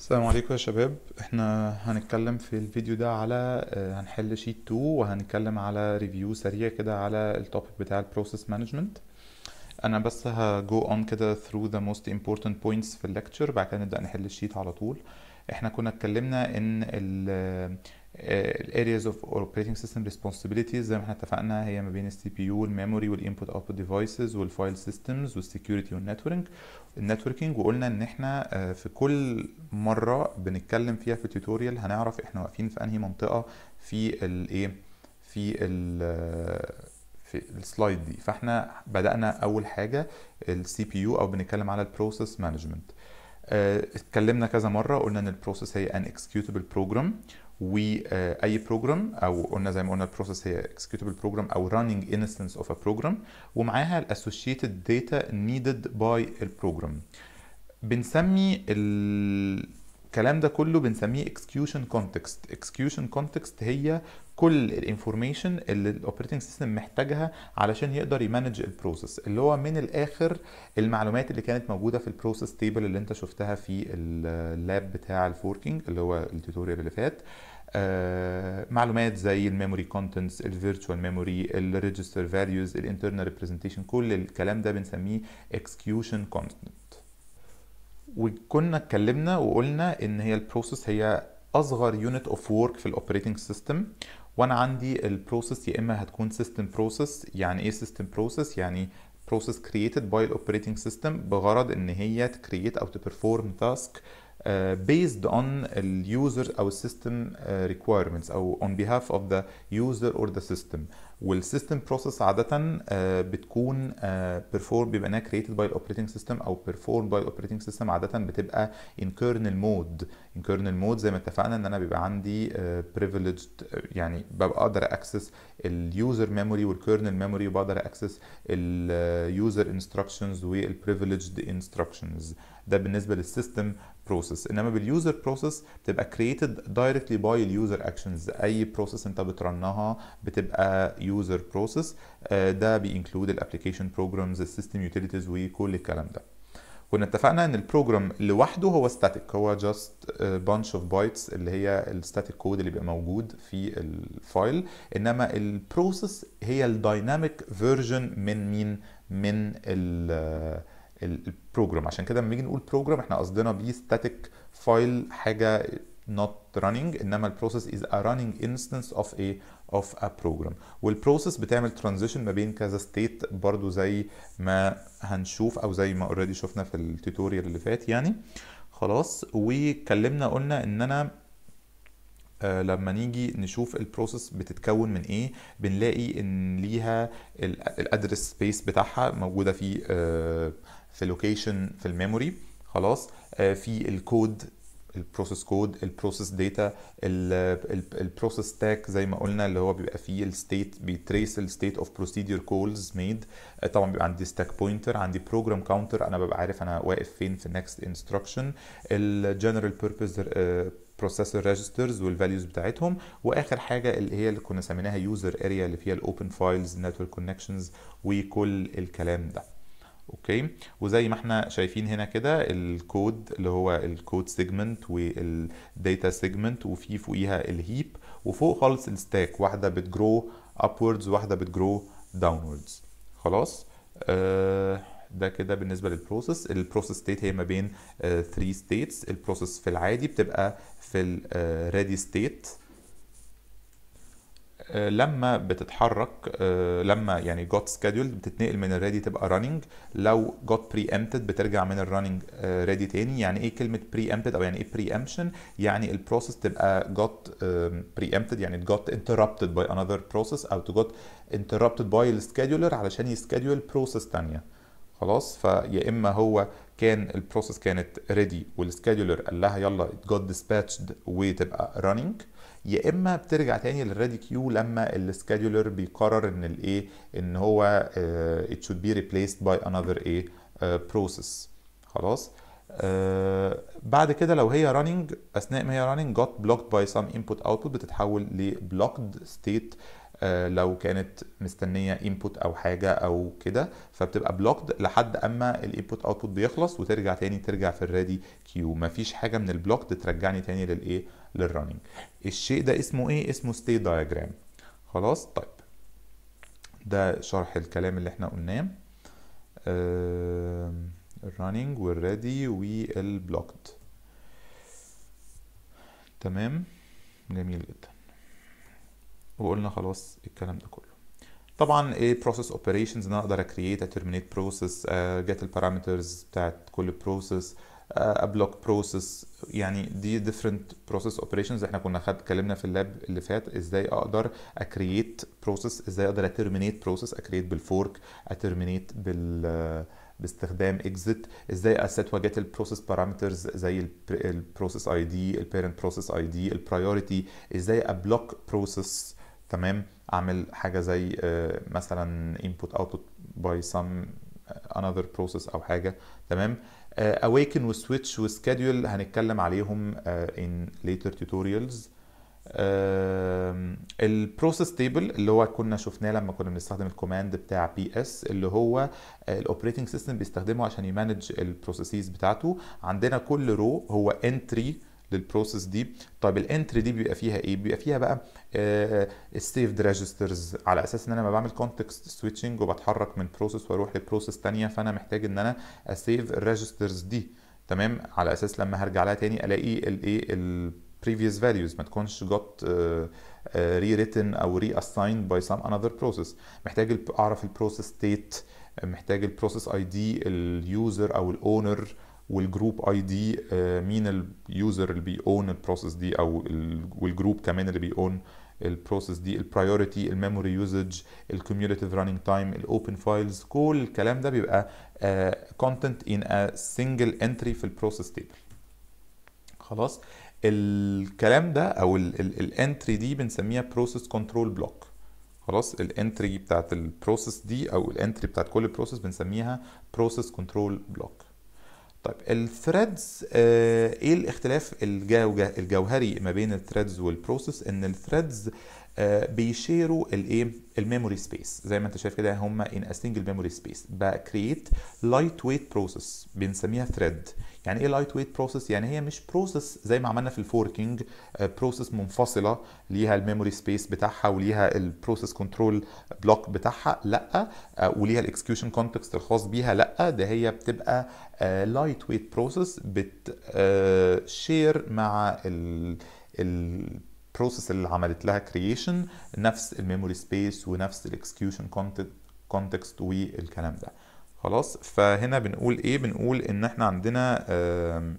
السلام عليكم يا شباب احنا هنتكلم في الفيديو ده على آه، هنحل شيت 2 وهنتكلم على ريفيو سريع كده على التوبيك بتاع البروسيس مانجمنت انا بس هجو اون كده through the most important points في الليكتشر بعد كده نبدأ نحل الشيت على طول احنا كنا اتكلمنا ان ال ال areas of operating system responsibilities زي ما احنا اتفقنا هي ما بين السي بي يو الميموري والانبوت اوتبوت ديفايسز والفايل سيستمز والسكيورتي والنتورك النتوركينج وقلنا ان احنا آه، في كل مره بنتكلم فيها في التوتوريال هنعرف احنا واقفين في انهي منطقه في الايه في ال في السلايد دي فاحنا بدأنا اول حاجه السي بي يو او بنتكلم على البروسيس مانجمنت اتكلمنا كذا مره قلنا ان البروسيس هي ان اكسكيوتبل بروجرام واي بروجرام او قلنا زي ما قلنا البروسيس هي اكسكيوتبل بروجرام او running instance of a program ومعاها الاسوشيتد داتا needed by البروجرام بنسمي الكلام ده كله بنسميه execution context execution context هي كل الانفورميشن اللي الاوبريتنج سيستم محتاجها علشان يقدر يمانج البروسيس اللي هو من الاخر المعلومات اللي كانت موجوده في البروسيس تيبل اللي انت شفتها في اللاب بتاع الفوركينج اللي هو التوتوريال اللي فات آه، معلومات زي الميموري كونتنتس الفيرتشوال ميموري الريجستر فاليوز الانترنال ريبريزنتيشن كل الكلام ده بنسميه execution content وكنا اتكلمنا وقلنا ان هي البروسيس هي اصغر يونت اوف ورك في الاوبريتنج سيستم وانا عندي البروسيس يا اما هتكون سيستم بروسيس يعني ايه سيستم بروسيس يعني process created by الاوبريتنج سيستم بغرض ان هي تكريت او تبرفورم تاسك based on اليوزر او السيستم requirements او on behalf of the user or the system والسيستم بروسيس عادة آه، بتكون بيرفورم بيبقى انها created by الاوبريتنج سيستم او performed by الاوبريتنج سيستم عادة بتبقى in kernel mode in kernel mode زي ما اتفقنا ان انا بيبقى عندي آه، privileged آه، يعني ببقى اقدر اكسس اليوزر ميموري والكيرنل ميموري وبقدر اكسس اليوزر انستراكشنز والبريفيليجد انستراكشنز ده بالنسبه للسيستم بروسيس انما باليوزر بروسيس بتبقى created directly by اليوزر اكشنز اي بروسيس انت بترنها بتبقى يوزر بروسيس ده بينكلود الابلكيشن بروجرامز السيستم يوتيليتيز وكل الكلام ده كنا اتفقنا ان البروجرام لوحده هو ستاتيك هو جاست بانش اوف بايتس اللي هي الستاتيك كود اللي بيبقى موجود في الفايل انما البروسيس هي الدايناميك فيرجن من مين من ال البروجرام عشان كده لما نيجي نقول بروجرام احنا قصدنا بيه ستاتيك فايل حاجه not running انما البروسيس is a running instance of a of a program والبروسيس بتعمل ترانزيشن ما بين كذا ستيت برضو زي ما هنشوف او زي ما اوريدي شفنا في التوتوريال اللي فات يعني خلاص واتكلمنا قلنا ان انا آه، لما نيجي نشوف البروسيس بتتكون من ايه بنلاقي ان ليها الادرس سبيس بتاعها موجوده في آه، في لوكيشن في الميموري خلاص آه، في الكود البروسيس كود البروسيس داتا البروسيس ستاك زي ما قلنا اللي هو بيبقى فيه الستيت بيتريس الستيت اوف بروسيدور كولز ميد طبعا بيبقى عندي ستاك بوينتر عندي بروجرام كاونتر انا ببقى عارف انا واقف فين في النكست انستراكشن الجنرال بيربز بروسيسور ريجسترز والفاليوز بتاعتهم واخر حاجه اللي هي اللي كنا سميناها يوزر اريا اللي فيها الاوبن فايلز نتورك كونكشنز وكل الكلام ده اوكي وزي ما احنا شايفين هنا كده الكود اللي هو الكود سيجمنت والداتا سيجمنت وفي فوقيها الهيب وفوق خالص الستاك واحده بتجرو upwards واحده بتجرو downwards خلاص آه ده كده بالنسبه للبروسيس البروسيس ستيت هي ما بين 3 ستيتس البروسيس في العادي بتبقى في الريدي ستيت آه، لما بتتحرك آه، لما يعني got scheduled بتتنقل من الريدي تبقى running لو got preempted بترجع من الرننج ريدي تاني يعني ايه كلمة preempted او يعني ايه preemption يعني البروسيس تبقى got آم، preempted يعني got interrupted by another process او to got interrupted by السكادولر علشان يسكادول بروسيس تانية خلاص فيا اما هو كان البروسيس كانت ريدي والسكادولر قال لها يلا it got dispatched وتبقى running يا اما بترجع تاني للريدي كيو لما السكادولر بيقرر ان الايه ان هو uh, it should be replaced by another ايه uh, process خلاص آه بعد كده لو هي running اثناء ما هي running got blocked by some input output بتتحول ل blocked state آه، لو كانت مستنيه انبوت او حاجه او كده فبتبقى بلوكد لحد اما الانبوت اوتبوت بيخلص وترجع تاني ترجع في الريدي كيو مفيش حاجه من البلوكد ترجعني تاني للايه للرننج الشيء ده اسمه ايه اسمه ستيت دايجرام خلاص طيب ده شرح الكلام اللي احنا قلناه الرننج والريدي والبلوكد تمام جميل جدا وقلنا خلاص الكلام ده كله طبعا ايه بروسيس اوبريشنز انا اقدر اكرييت اترمينيت بروسيس جيت البارامترز بتاعت كل بروسيس ابلوك بروسيس يعني دي different process operations احنا كنا خد اتكلمنا في اللاب اللي فات ازاي اقدر اكرييت بروسيس ازاي اقدر اترمينيت بروسيس اكرييت بالفورك اترمينيت بال باستخدام اكزيت ازاي اسيت واجيت البروسيس بارامترز زي البروسيس اي دي البيرنت بروسيس اي دي البرايورتي ازاي ابلوك بروسيس تمام اعمل حاجه زي آه، مثلا input output by some another process او حاجه تمام آه، awaken وسويتش وسكادول هنتكلم عليهم آه، in later tutorials البروسيس تيبل اللي هو كنا شفناه لما كنا بنستخدم الكوماند بتاع بي اس اللي هو الاوبريتنج سيستم بيستخدمه عشان يمانج البروسيسز بتاعته عندنا كل رو هو انتري للبروسيس دي طيب الانتري دي بيبقى فيها ايه بيبقى فيها بقى السيفد ريجسترز على اساس ان انا لما بعمل كونتكست سويتشنج وبتحرك من بروسيس واروح لبروسيس تانية فانا محتاج ان انا اسيف الريجسترز دي تمام على اساس لما هرجع لها تاني الاقي الايه البريفيوس فاليوز ما تكونش جوت ري ريتن او ري اسايند باي سام انذر بروسيس محتاج ال- اعرف البروسيس ستيت محتاج البروسيس اي دي اليوزر او الاونر والجروب اي دي مين اليوزر اللي بيأون البروسيس دي او ال- والجروب كمان اللي بيأون البروسيس دي البرايورتي الميموري يوزج الكوميوليتيف راننج تايم الاوبن فايلز كل الكلام ده بيبقى كونتنت ان ا سنجل انتري في البروسيس تيبل خلاص الكلام ده او الانتري دي بنسميها بروسيس كنترول بلوك خلاص الانتري بتاعت البروسيس دي او الانتري بتاعت كل بروسيس بنسميها بروسيس كنترول بلوك طيب الثريدز آه ايه الاختلاف الجو الجوهري ما بين الثريدز والبروسيس ان الثريدز آه بيشيروا الايه الميموري سبيس زي ما انت شايف كده هم ان ا سنجل ميموري سبيس بكريت لايت ويت بروسيس بنسميها ثريد يعني ايه لايت ويت بروسيس يعني هي مش بروسيس زي ما عملنا في الفوركينج بروسيس منفصله ليها الميموري سبيس بتاعها وليها البروسيس كنترول بلوك بتاعها لا آه وليها الاكسكيوشن كونتكست الخاص بيها لا ده هي بتبقى لايت ويت بروسيس بتشير مع ال البروسيس اللي عملت لها كرييشن نفس الميموري سبيس ونفس الاكسكيوشن كونتكست والكلام ده خلاص فهنا بنقول ايه بنقول ان احنا عندنا آم،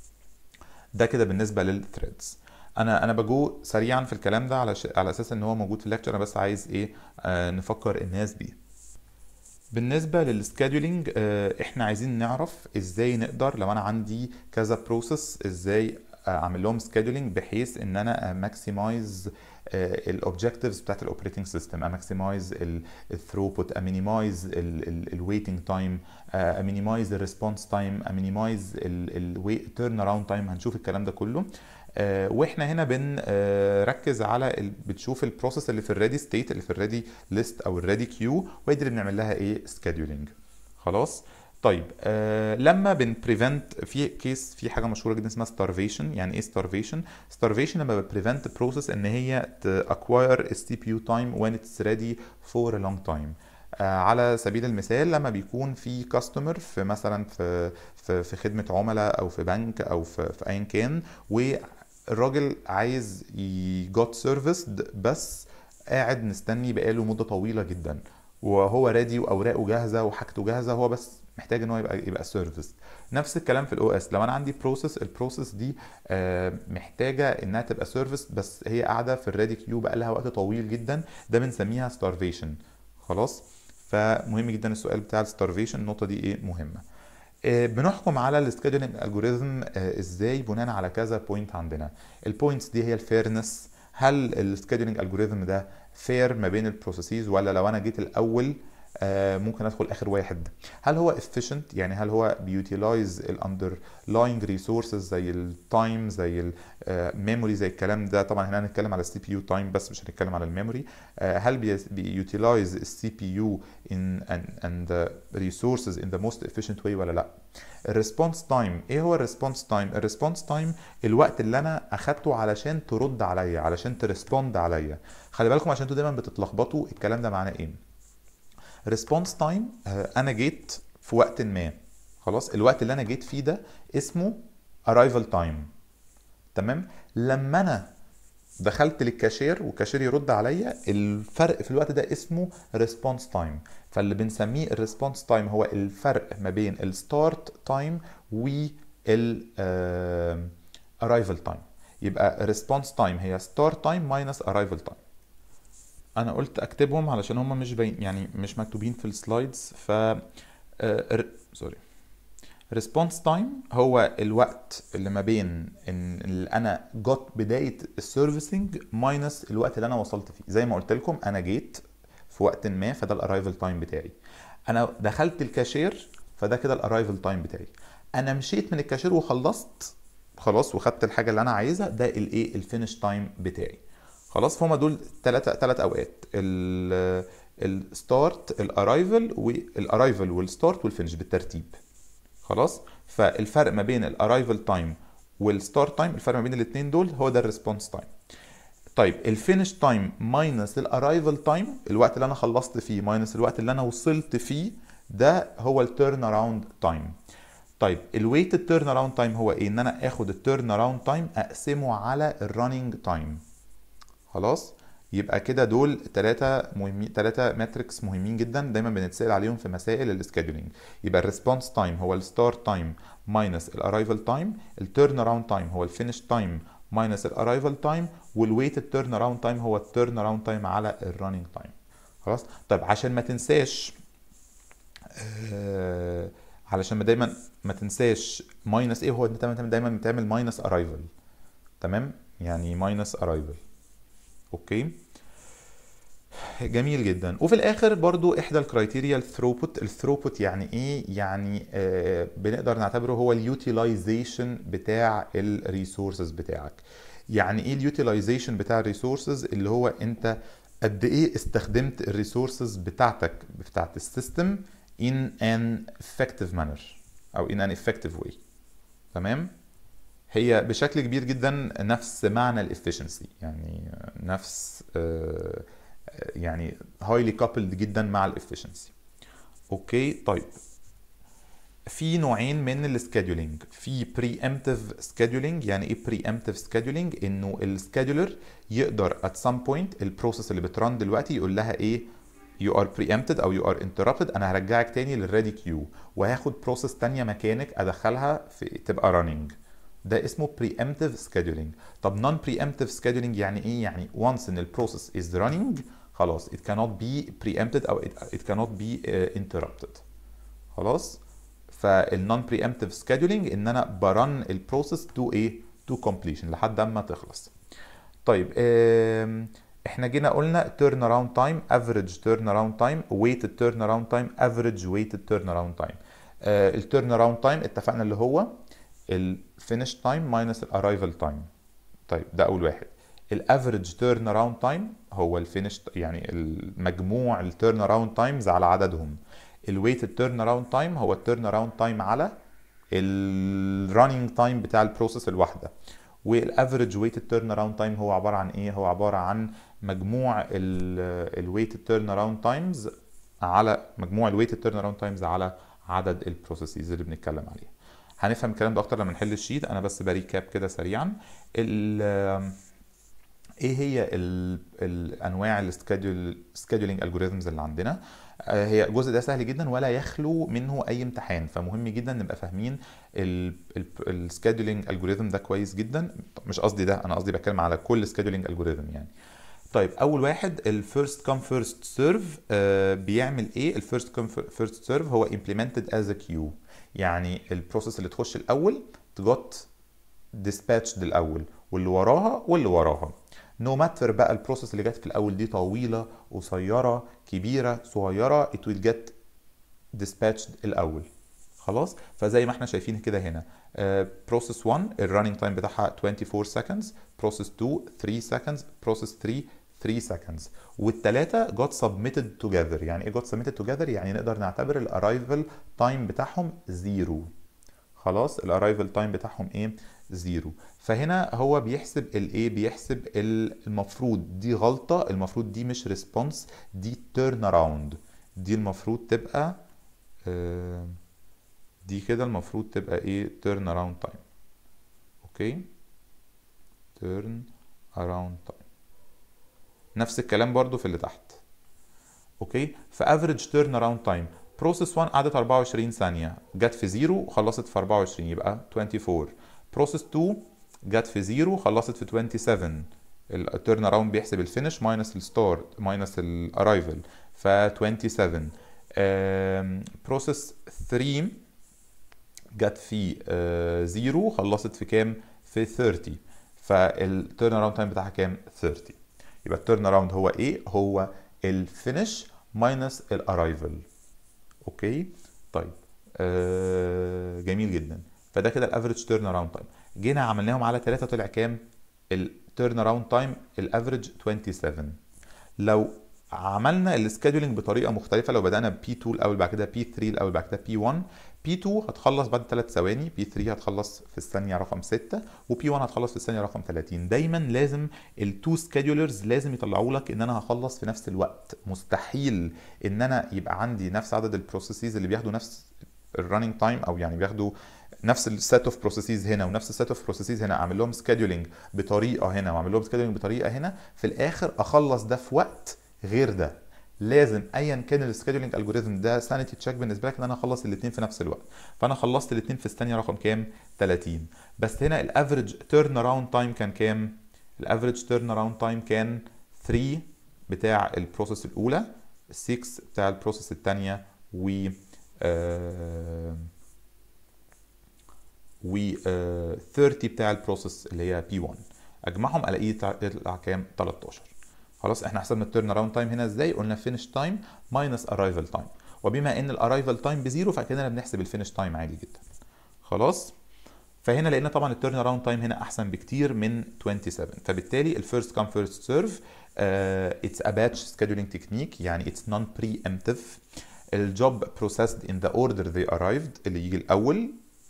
ده كده بالنسبه للثريدز انا انا بجو سريعا في الكلام ده على ش... على اساس ان هو موجود في الليكتشر انا بس عايز ايه آه نفكر الناس بيه بالنسبه للسكادولينج احنا عايزين نعرف ازاي نقدر لو انا عندي كذا بروسيس ازاي اعمل لهم سكادولينج بحيث ان انا ماكسمايز الاوبجكتيفز بتاعت الاوبريتنج سيستم اماكسمايز الثروبوت امينيمايز الويتنج تايم امينيمايز الريسبونس تايم امينيمايز التيرن اراوند تايم هنشوف الكلام ده كله آه، واحنا هنا بنركز على ال... بتشوف البروسيس اللي في الريدي ستيت اللي في الريدي ليست او الريدي كيو وهي دي اللي بنعمل لها ايه سكادولينج خلاص طيب آه لما بنبريفنت في كيس في حاجه مشهوره جدا اسمها starvation يعني ايه starvation starvation لما ببريفنت بروسيس ان هي acquire السي بي يو تايم when it's ready for a long time آه على سبيل المثال لما بيكون في كاستمر في مثلا في في, في خدمه عملاء او في بنك او في, في ايا كان والراجل عايز يجوت سيرفيسد بس قاعد مستني بقاله مده طويله جدا وهو ريدي واوراقه جاهزه وحاجته جاهزه هو بس محتاج ان هو يبقى يبقى سيرفيس نفس الكلام في الاو اس لو انا عندي بروسيس البروسيس دي آه، محتاجه انها تبقى سيرفيس بس هي قاعده في الريدي كيو بقى لها وقت طويل جدا ده بنسميها ستارفيشن خلاص فمهم جدا السؤال بتاع الستارفيشن النقطه دي ايه مهمه آه، بنحكم على السكيدولينج الجوريزم ازاي بناء على كذا بوينت عندنا البوينتس دي هي الفيرنس هل السكيدولينج الجوريزم ده فير ما بين البروسيسز ولا لو انا جيت الاول آه ممكن ادخل اخر واحد هل هو efficient يعني هل هو بيوتيلايز الاندرلاينج ريسورسز زي التايم زي الميموري زي الكلام ده طبعا هنا هنتكلم على السي بي يو تايم بس مش هنتكلم على الميموري آه هل بيوتيلايز السي بي يو ان اند ريسورسز ان ذا موست efficient way ولا لا الريسبونس تايم ايه هو الريسبونس تايم الريسبونس تايم الوقت اللي انا اخدته علشان ترد عليا علشان تريسبوند عليا خلي بالكم عشان انتوا دايما بتتلخبطوا الكلام ده معناه ايه ريسبونس تايم انا جيت في وقت ما خلاص الوقت اللي انا جيت فيه ده اسمه ارايفل تايم تمام لما انا دخلت للكاشير والكاشير يرد عليا الفرق في الوقت ده اسمه ريسبونس تايم فاللي بنسميه الريسبونس تايم هو الفرق ما بين الستارت تايم وال ارايفل تايم يبقى ريسبونس تايم هي ستارت تايم ماينس ارايفل تايم انا قلت اكتبهم علشان هم مش باين يعني مش مكتوبين في السلايدز ف سوري ريسبونس تايم هو الوقت اللي ما بين ان اللي انا جت بدايه السيرفيسنج ماينس الوقت اللي انا وصلت فيه زي ما قلت لكم انا جيت في وقت ما فده الارايفل تايم بتاعي انا دخلت الكاشير فده كده الارايفل تايم بتاعي انا مشيت من الكاشير وخلصت خلاص وخدت الحاجه اللي انا عايزها ده الايه الفينش تايم بتاعي خلاص فهم دول ثلاثة ثلاث اوقات الستارت الارايفل والارايفل والستارت والفينش بالترتيب خلاص فالفرق ما بين الارايفل تايم والستارت تايم الفرق ما بين الاثنين دول هو ده الريسبونس تايم طيب الفينش تايم ماينس الارايفل تايم الوقت اللي انا خلصت فيه ماينس الوقت اللي انا وصلت فيه ده هو التيرن اراوند تايم طيب الويتد تيرن اراوند تايم هو ايه ان انا اخد التيرن اراوند تايم اقسمه على الرننج تايم خلاص يبقى كده دول ثلاثة مهمين ثلاثة ماتريكس مهمين جدا دايما بنتسأل عليهم في مسائل السكادولينج يبقى الريسبونس تايم هو الستارت تايم ماينس الارايفل تايم التيرن اراوند تايم هو الفينش تايم ماينس الارايفل تايم والويتد تيرن اراوند تايم هو التيرن اراوند تايم على الرننج تايم خلاص طيب عشان ما تنساش آه علشان ما دايما ما تنساش ماينس ايه هو دايما دايما بتعمل ماينس ارايفل تمام يعني ماينس ارايفل اوكي جميل جدا وفي الاخر برضو احدى الكرايتيريا الثروبوت الثروبوت يعني ايه يعني آه بنقدر نعتبره هو اليوتيلايزيشن بتاع الريسورسز بتاعك يعني ايه اليوتيلايزيشن بتاع الريسورسز اللي هو انت قد ايه استخدمت الريسورسز بتاعتك بتاعت السيستم in an effective manner او in an effective way تمام هي بشكل كبير جدا نفس معنى الافشنسي يعني نفس يعني هايلي كابلد جدا مع الافشنسي اوكي طيب في نوعين من السكادولينج في بري امتيف سكادولينج يعني ايه بري امتيف سكادولينج انه السكادولر يقدر ات سام بوينت البروسيس اللي بتران دلوقتي يقول لها ايه you are preempted او you are interrupted انا هرجعك تاني للريدي كيو وهاخد بروسيس تانية مكانك ادخلها في تبقى راننج ده اسمه preemptive scheduling طب non preemptive scheduling يعني ايه يعني once ان البروسيس is running خلاص it cannot be preempted او it, it cannot be uh, interrupted خلاص فالنون preemptive scheduling ان انا برن البروسيس to ايه to completion لحد اما تخلص طيب احنا جينا قلنا turn around time average turn around time weighted turn around time average weighted turn around time التيرن اراوند تايم اتفقنا اللي هو الفينش تايم ماينس الارايفل تايم طيب ده اول واحد الافريج تيرن اراوند تايم هو الفينش يعني المجموع التيرن اراوند تايمز على عددهم الويتد تيرن اراوند تايم هو التيرن اراوند تايم على الرننج تايم بتاع البروسيس الواحده والافريج ويتد تيرن اراوند تايم هو عباره عن ايه هو عباره عن مجموع الويتد تيرن اراوند تايمز على مجموع الويتد تيرن اراوند تايمز على عدد البروسيسز اللي بنتكلم عليها هنفهم الكلام ده اكتر لما نحل الشيت انا بس بريكاب كده سريعا ايه هي ال الانواع السكادولينج الجوريزمز اللي عندنا هي الجزء ده سهل جدا ولا يخلو منه اي امتحان فمهم جدا نبقى فاهمين السكادولينج الجوريزم ده كويس جدا مش قصدي ده انا قصدي بتكلم على كل سكادولينج الجوريزم يعني طيب اول واحد الفيرست كام فيرست سيرف بيعمل ايه الفيرست كام فيرست سيرف هو implemented as a queue يعني البروسيس اللي تخش الاول تجوت dispatched الاول واللي وراها واللي وراها نو no ماتر بقى البروسيس اللي جت في الاول دي طويله قصيره كبيره صغيره it will get dispatched الاول خلاص فزي ما احنا شايفين كده هنا بروسيس 1 الرننج تايم بتاعها 24 seconds بروسيس 2 3 seconds بروسيس 3 3 seconds والثلاثه got submitted together يعني ايه got submitted together يعني نقدر نعتبر الارايفل تايم بتاعهم زيرو خلاص الارايفل تايم بتاعهم ايه زيرو فهنا هو بيحسب الايه بيحسب المفروض دي غلطه المفروض دي مش ريسبونس دي تيرن اراوند دي المفروض تبقى آه دي كده المفروض تبقى ايه تيرن اراوند تايم اوكي تيرن اراوند تايم نفس الكلام برضو في اللي تحت اوكي فافريج تيرن اراوند تايم بروسيس 1 قعدت 24 ثانيه جت في زيرو وخلصت في 24 يبقى 24 بروسيس 2 جت في زيرو خلصت في 27 التيرن اراوند بيحسب الفينش ماينس الستارت ماينس الارايفل ف 27 بروسيس 3 جت في زيرو خلصت في كام في 30 فالتيرن اراوند تايم بتاعها كام 30 يبقى التيرن اراوند هو ايه هو الفينش ماينس الارايفل اوكي طيب آه جميل جدا فده كده الافريج تيرن اراوند تايم جينا عملناهم على 3 طلع كام التيرن اراوند تايم الافريج 27 لو عملنا السكادولينج بطريقه مختلفه لو بدانا ب P2 الاول بعد كده P3 الاول بعد كده P1 P2 هتخلص بعد 3 ثواني P3 هتخلص في الثانيه رقم 6 وP1 هتخلص في الثانيه رقم 30 دايما لازم التو سكادولرز لازم يطلعوا لك ان انا هخلص في نفس الوقت مستحيل ان انا يبقى عندي نفس عدد البروسيسز اللي بياخدوا نفس الرننج تايم او يعني بياخدوا نفس السيت اوف بروسيسز هنا ونفس السيت اوف بروسيسز هنا اعمل لهم سكادولينج بطريقه هنا واعمل لهم سكادولينج بطريقه هنا في الاخر اخلص ده في وقت غير ده لازم ايا كان السكادولينج الجوريزم ده سانيتي تشيك بالنسبه لك ان انا اخلص الاثنين في نفس الوقت فانا خلصت الاثنين في الثانيه رقم كام 30 بس هنا الافريج تيرن اراوند تايم كان كام الافريج تيرن اراوند تايم كان 3 بتاع البروسيس الاولى 6 بتاع البروسيس الثانيه و آه و آه 30 بتاع البروسيس اللي هي بي 1 اجمعهم الاقيه يطلع كام 13 خلاص احنا حسبنا التيرن اراوند تايم هنا ازاي قلنا فينش تايم ماينس ارايفل تايم وبما ان الارايفل تايم بزيرو فكده بنحسب الفينش تايم عادي جدا خلاص فهنا لقينا طبعا التيرن اراوند تايم هنا احسن بكتير من 27 فبالتالي الفيرست كام فيرست سيرف اتس ا باتش سكادولينج تكنيك يعني اتس نون بري امتيف الجوب بروسيسد ان ذا اوردر they arrived اللي يجي الاول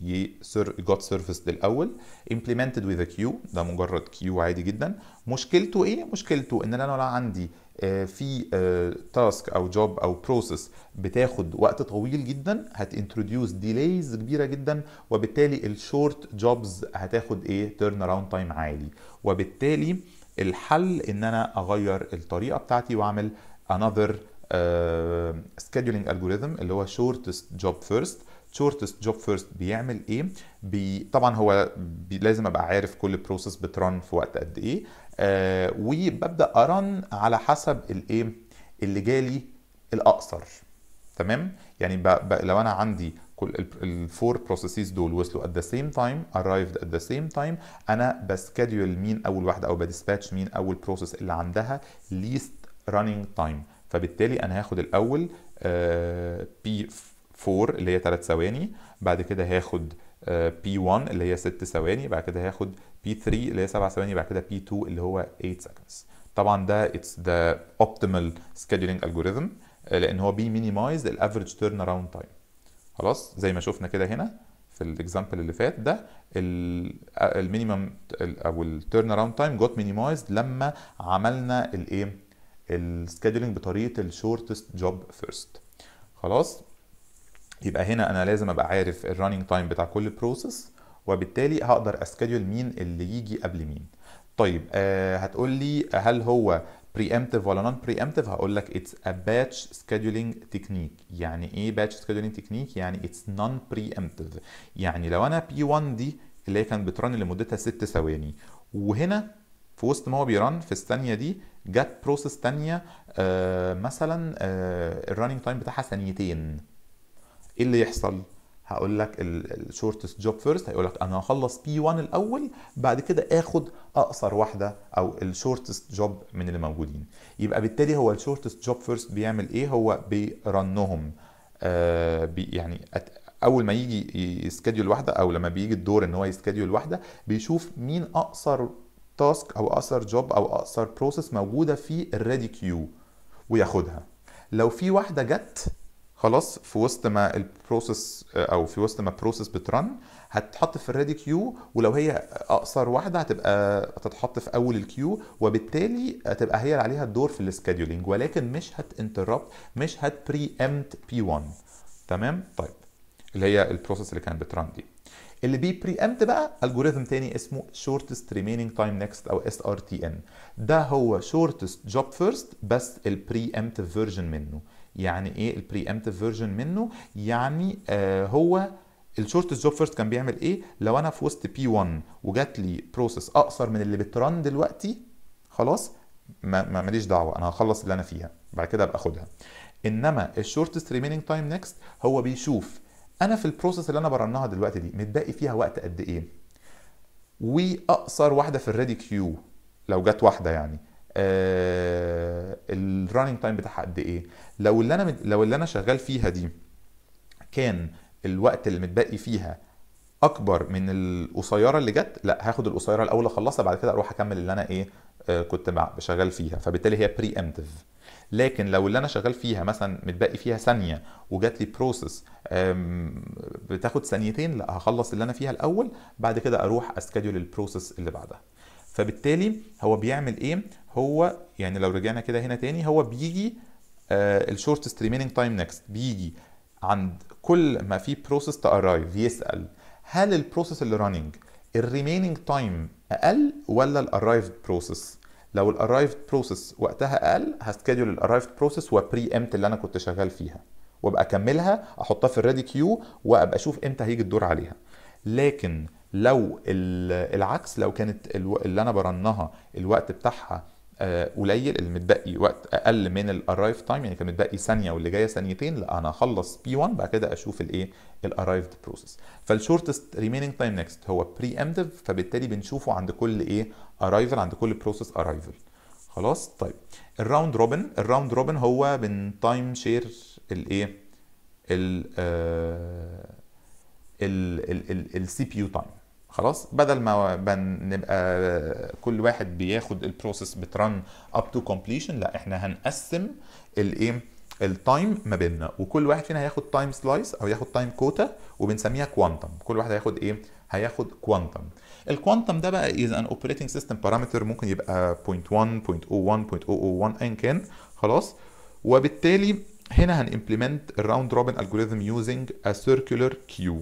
got serviced الاول implemented with a queue ده مجرد كيو عادي جدا مشكلته ايه مشكلته ان انا لو عندي في تاسك او جوب او بروسيس بتاخد وقت طويل جدا هتintroduce ديليز كبيره جدا وبالتالي الشورت جوبز هتاخد ايه تيرن اراوند تايم عالي وبالتالي الحل ان انا اغير الطريقه بتاعتي واعمل another uh, scheduling algorithm اللي هو shortest job first شورتست جوب فيرست بيعمل ايه بي طبعا هو بي لازم ابقى عارف كل بروسيس بترن في وقت قد ايه آه وببدا ارن على حسب الايه اللي جالي الاقصر تمام يعني ب... ب... لو انا عندي كل الفور بروسيسز دول وصلوا at the same time arrived at the same time انا بسكادول مين اول واحده او بديسباتش مين اول بروسيس اللي عندها least running time فبالتالي انا هاخد الاول آه بي 4 اللي هي 3 ثواني بعد كده هاخد بي 1 اللي هي 6 ثواني بعد كده هاخد بي 3 اللي هي 7 ثواني بعد كده بي 2 اللي هو 8 seconds طبعا ده اتس ذا اوبتيمال سكيدولينج الجوريثم لان هو بي مينيمايز الافريج تيرن اراوند تايم خلاص زي ما شفنا كده هنا في الاكزامبل اللي فات ده المينيمم او التيرن اراوند تايم جوت مينيمايزد لما عملنا الايه السكيدولينج بطريقه الشورتست جوب فيرست خلاص يبقى هنا انا لازم ابقى عارف الرننج تايم بتاع كل بروسيس وبالتالي هقدر اسكادول مين اللي يجي قبل مين طيب آه هتقول لي هل هو preemptive ولا non preemptive هقول لك it's a batch scheduling technique يعني ايه batch scheduling technique يعني it's non preemptive يعني لو انا P1 دي اللي هي كانت بترن لمدتها 6 ثواني وهنا في وسط ما هو بيرن في الثانيه دي جت بروسيس ثانيه آه مثلا آه الرننج تايم بتاعها ثانيتين ايه اللي يحصل هقول لك الشورتست جوب فيرست هيقول لك انا هخلص بي 1 الاول بعد كده اخد اقصر واحده او الشورتست جوب من اللي موجودين يبقى بالتالي هو الشورتست جوب فيرست بيعمل ايه هو بيرنهم آه بي يعني أت- اول ما يجي يسكاديول واحده او لما بيجي الدور ان هو يسكاديول واحده بيشوف مين اقصر تاسك او اقصر جوب او اقصر بروسيس موجوده في الريدي كيو وياخدها لو في واحده جت خلاص في وسط ما البروسيس او في وسط ما بروسيس بترن هتتحط في الريدي كيو ولو هي اقصر واحده هتبقى هتتحط في اول الكيو وبالتالي هتبقى هي اللي عليها الدور في السكادولينج ولكن مش هتنتربت مش هتبري امت بي 1 تمام طيب اللي هي البروسيس اللي كانت بترن دي اللي بيبري امت بقى الجوريثم تاني اسمه shortest remaining time next او اس ار تي ان ده هو shortest job first بس البري امتيف فيرجن منه يعني ايه البري امتيف فيرجن منه يعني آه هو الشورتست جوب فيرست كان بيعمل ايه لو انا في وسط بي 1 وجات لي بروسيس اقصر من اللي بترن دلوقتي خلاص ما ما- ماليش دعوه انا هخلص اللي انا فيها بعد كده ابقى اخدها انما الشورتست ريمينينج تايم نيكست هو بيشوف انا في البروسيس اللي انا برنها دلوقتي دي متبقي فيها وقت قد ايه واقصر واحده في الريدي كيو لو جت واحده يعني آه الرننج تايم بتاعها قد ايه لو اللي انا مت- لو اللي انا شغال فيها دي كان الوقت اللي متبقي فيها اكبر من القصيره اللي جت لا هاخد القصيره الاول اخلصها بعد كده اروح اكمل اللي انا ايه آه كنت بع- شغال فيها فبالتالي هي بري امتيف لكن لو اللي انا شغال فيها مثلا متبقي فيها ثانيه وجات لي بروسيس بتاخد ثانيتين لا هخلص اللي انا فيها الاول بعد كده اروح اسكادول البروسيس اللي بعدها فبالتالي هو بيعمل ايه هو يعني لو رجعنا كده هنا تاني هو بيجي الشورتست ريمينينج تايم نيكست بيجي عند كل ما في بروسيس تارايف يسال هل البروسيس اللي راننج الريمينينج تايم اقل ولا الارايفد بروسيس لو الارايفد بروسيس وقتها اقل هسكادول الارايفد بروسيس وبري امت اللي انا كنت شغال فيها وابقى اكملها احطها في الريدي كيو وابقى اشوف امتى هيجي الدور عليها لكن لو ال- العكس لو كانت الو- اللي انا برنها الوقت بتاعها آه، قليل المتبقي وقت اقل من الارايف تايم يعني كان متبقي ثانيه واللي جايه ثانيتين لا انا هخلص بي 1 بعد كده اشوف الايه الارايفد بروسيس فالشورتست ريمينينج تايم نيكست هو بري امتيف فبالتالي بنشوفه عند كل ايه ارايفل عند كل بروسيس ارايفل خلاص طيب الراوند روبن الراوند روبن هو بن تايم شير الايه ال السي بي يو تايم خلاص بدل ما بن- نبقى كل واحد بياخد البروسيس بترن اب تو كومبليشن لا احنا هنقسم الايه التايم ما بيننا وكل واحد فينا هياخد تايم سلايس او ياخد تايم كوتا وبنسميها كوانتم كل واحد هياخد ايه هياخد كوانتم الكوانتم ده بقى از ان اوبريتنج سيستم بارامتر ممكن يبقى 0.1 0.01 0.001 ايا كان خلاص وبالتالي هنا هنimplement الراوند روبن الجوريثم يوزنج ا سيركولر كيو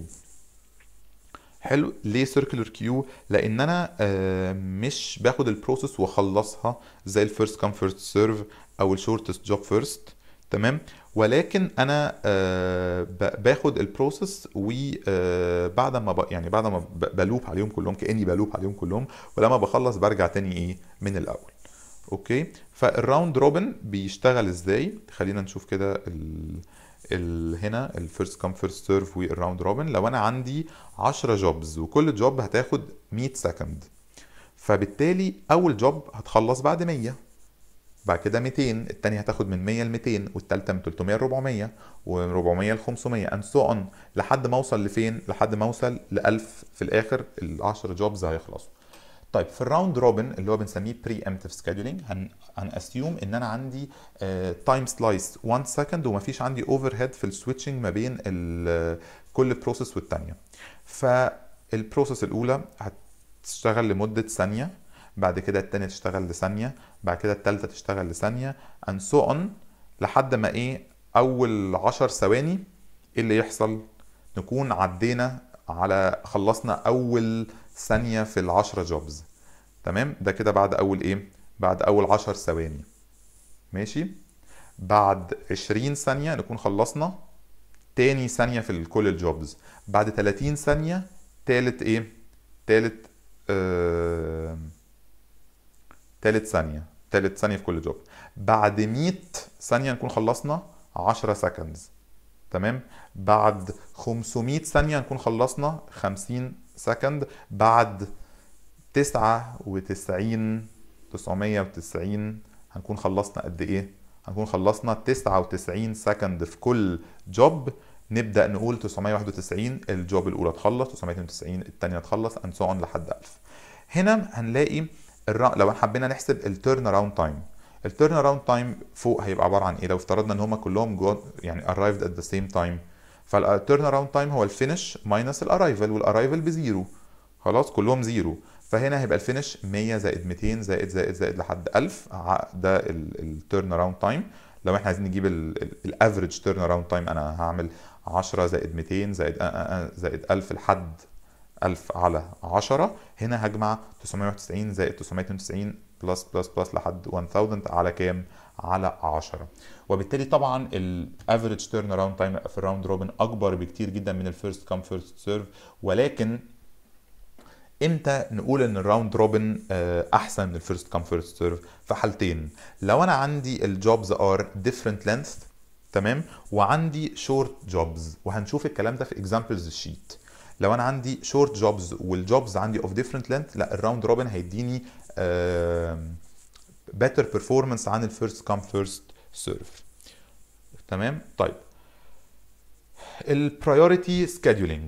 حلو ليه سيركلر كيو لان انا آه، مش باخد البروسيس واخلصها زي الفيرست كام فيرست سيرف او الشورتست جوب فيرست تمام ولكن انا آه، ب- باخد البروسيس وبعد ما ب- يعني بعد ما ب- بلوب عليهم كلهم كاني بلوب عليهم كلهم ولما بخلص برجع تاني ايه من الاول اوكي فالراوند روبن بيشتغل ازاي خلينا نشوف كده ال... ال... هنا الفيرست كام فيرست سيرف والراوند روبن لو انا عندي 10 جوبز وكل جوب هتاخد 100 سكند فبالتالي اول جوب هتخلص بعد 100 بعد كده 200 التانية هتاخد من 100 ل 200 والتالتة من 300 ل 400 و400 ل 500 and so on لحد ما اوصل لفين لحد ما اوصل ل 1000 في الاخر ال 10 جوبز هيخلصوا طيب في الراوند روبن اللي هو بنسميه بري امتيف سكادولينج هن هنأسيوم ان انا عندي تايم سلايس 1 سكند ومفيش عندي اوفر هيد في السويتشنج ما بين ال- كل بروسيس والتانية فالبروسيس الاولى هتشتغل لمدة ثانية بعد كده التانية تشتغل لثانية بعد كده التالتة تشتغل لثانية and so on لحد ما ايه اول 10 ثواني ايه اللي يحصل نكون عدينا على خلصنا اول ثانية في العشرة جوبز تمام ده كده بعد اول ايه بعد اول عشر ثواني ماشي بعد 20 ثانية نكون خلصنا تاني ثانية في كل الجوبز بعد 30 ثانية تالت ايه تالت آه... تالت ثانية تالت ثانية في كل جوب بعد 100 ثانية نكون خلصنا 10 سكندز تمام بعد 500 ثانيه نكون خلصنا 50 سكند بعد 99 990 هنكون خلصنا قد ايه هنكون خلصنا 99 سكند في كل جوب نبدا نقول 991 الجوب الاولى تخلص 992 الثانيه تخلص اند سو لحد 1000 هنا هنلاقي الر... لو حبينا نحسب التيرن اراوند تايم التيرن اراوند تايم فوق هيبقى عباره عن ايه لو افترضنا ان هم كلهم جو يعني arrived at the same time فالتيرن اراوند تايم هو الفينش ماينس الارايفل والارايفل بزيرو خلاص كلهم زيرو فهنا هيبقى الفينش 100 زائد 200 زائد زائد زائد لحد 1000 ده التيرن اراوند تايم لو احنا عايزين نجيب الافريج تيرن اراوند تايم انا هعمل 10 زائد 200 زائد زائد 1000 لحد 1000 على 10 هنا هجمع 991 زائد 992 بلس بلس بلس لحد 1000 على كام؟ على 10 وبالتالي طبعا الافريج تيرن اراوند تايم في الراوند روبن اكبر بكتير جدا من الفيرست كام فيرست سيرف ولكن امتى نقول ان الراوند روبن احسن من الفيرست كام فيرست سيرف في حالتين لو انا عندي الجوبز ار ديفرنت لينث تمام وعندي شورت جوبز وهنشوف الكلام ده في اكزامبلز الشيت لو انا عندي شورت جوبز والجوبز عندي اوف ديفرنت لينث لا الراوند روبن هيديني بيتر بيرفورمانس عن الفيرست كام فيرست سيرف تمام طيب البرايورتي سكادولينج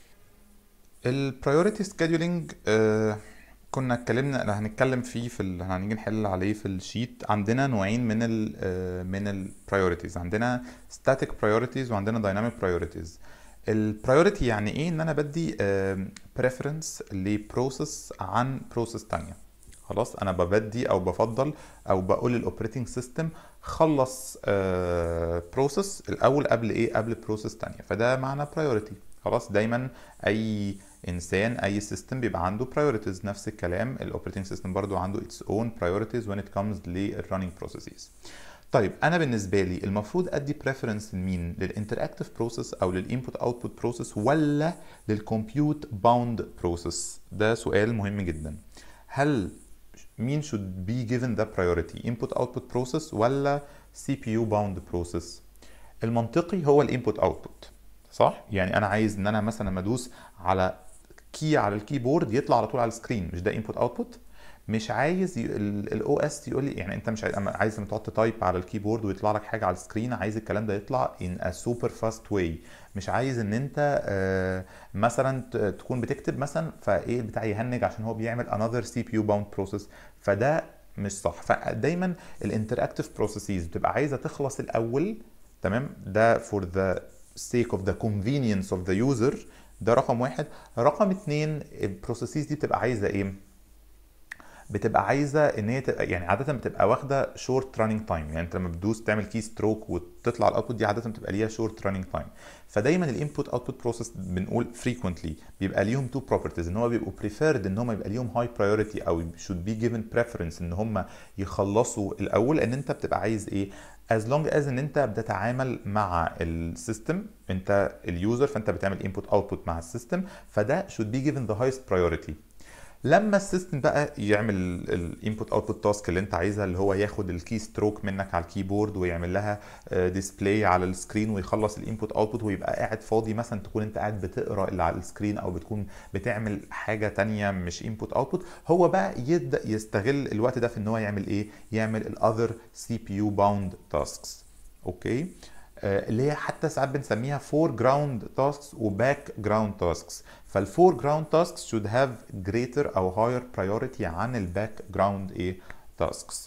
البرايورتي سكادولينج كنا اتكلمنا هنتكلم فيه في ال... هنيجي نحل عليه في الشيت عندنا نوعين من ال من البرايورتيز عندنا static priorities وعندنا dynamic priorities البرايورتي يعني ايه ان انا بدي بريفرنس لبروسيس عن بروسيس تانية خلاص انا ببدي او بفضل او بقول للاوبريتنج سيستم خلص بروسيس الاول قبل ايه قبل بروسيس تانية فده معنى برايورتي خلاص دايما اي انسان اي سيستم بيبقى عنده priorities نفس الكلام الاوبريتنج سيستم برضو عنده its own priorities when it comes للرننج processes طيب انا بالنسبه لي المفروض ادي preference لمين للانتراكتيف بروسيس او للانبوت اوتبوت بروسيس ولا للكمبيوت باوند بروسيس ده سؤال مهم جدا هل مين should be given the priority input output process ولا CPU bound process المنطقي هو الانبوت اوتبوت صح يعني انا عايز ان انا مثلا لما ادوس على كي على الكيبورد يطلع على طول على السكرين مش ده انبوت اوتبوت مش عايز الاو اس يقول لي يعني انت مش عايز لما تقعد تتايب على الكيبورد ويطلع لك حاجه على السكرين عايز الكلام ده يطلع ان ا سوبر فاست واي مش عايز ان انت آه مثلا تكون بتكتب مثلا فايه البتاع يهنج عشان هو بيعمل another سي بي يو باوند بروسيس فده مش صح فدايما الانتراكتيف بروسيسز بتبقى عايزه تخلص الاول تمام ده فور ذا sake of the convenience of the user ده رقم واحد رقم اتنين البروسيسز دي بتبقى عايزه ايه بتبقى عايزه ان هي تبقى يعني عاده بتبقى واخده شورت راننج تايم يعني انت لما بتدوس تعمل كي ستروك وتطلع الاوتبوت دي عاده بتبقى ليها شورت راننج تايم فدايما الانبوت اوتبوت بروسيس بنقول فريكوينتلي بيبقى ليهم تو بروبرتيز ان هو بيبقوا بريفيرد ان هم يبقى ليهم هاي برايورتي او should be given preference ان هم يخلصوا الاول ان انت بتبقى عايز ايه as long as ان انت بتتعامل مع السيستم انت اليوزر فانت بتعمل input output مع السيستم فده should be given the highest priority لما السيستم بقى يعمل الانبوت اوتبوت تاسك اللي انت عايزها اللي هو ياخد الكي ستروك منك على الكيبورد ويعمل لها ديسبلاي على السكرين ويخلص الانبوت اوتبوت ويبقى قاعد فاضي مثلا تكون انت قاعد بتقرا اللي على السكرين او بتكون بتعمل حاجه تانية مش انبوت اوتبوت هو بقى يبدا يستغل الوقت ده في ان هو يعمل ايه يعمل الاذر سي بي يو باوند تاسكس اوكي اللي هي حتى ساعات بنسميها فور جراوند تاسكس وباك جراوند تاسكس فالفور جراوند تاسكس should have greater او higher priority عن الباك جراوند ايه تاسكس